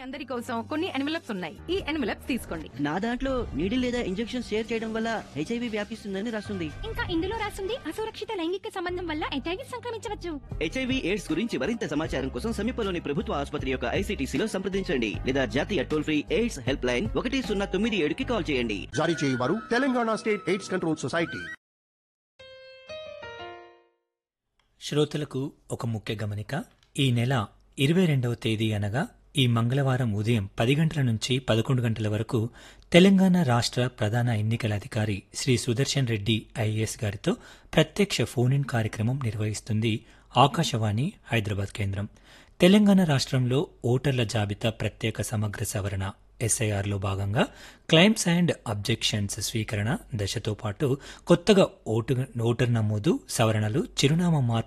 అందరి కోసం కొన్ని ఎన్వలప్స్ ఉన్నాయి ఈ ఎన్వలప్స్ తీసుకోండి నా దాంట్లో నీడి లేదా ఇంజెక్షన్ షేర్ చేయడం వల్ల హెచ్ఐవి వ్యాపిస్తుందని రాస్తుంది ఇంకా ఇందులో రాస్తుంది అసురక్షిత లైంగిక సంబంధం వల్ల ఎటైవి సంక్రమించవచ్చు హెచ్ఐవి ఎయిడ్స్ గురించి మరింత సమాచారం కోసం సమీపంలోని ప్రభుత్వ ఆసుపత్రి యొక్క ఐసీటీసీలో సంప్రదించండి లేదా జాతీయ toll free AIDS helpline ఒకటి సున్నా తొమ్మిది ఏడుకి కాల్ చేయండి జారీ చేయవారు Telangana state AIDS control society శ్రోతలకు ఒక ముఖ్య గమనిక ఈ నెల ఇరవై రెండవ తేదీ అనగా ఈ మంగళవారం ఉదయం పది గంటల నుంచి పదకొండు గంటల వరకు తెలంగాణ రాష్ట్ర ప్రధాన ఎన్నికల అధికారి శ్రీ సుదర్శన్ రెడ్డి ఐఏఎస్ గారితో ప్రత్యక్ష ఫోన్ ఇన్ కార్యక్రమం నిర్వహిస్తుంది ఆకాశవాణి హైదరాబాద్ కేంద్రం తెలంగాణ రాష్ట్రంలో ఓటర్ల జాబితా ప్రత్యేక సమగ్ర సవరణ ఎస్ఐఆర్లో భాగంగా క్లైమ్స్ అండ్ అబ్జెక్షన్స్ స్వీకరణ దశతో పాటు కొత్తగా ఓటు ఓటర్ నమోదు సవరణలు చిరునామా మార్పు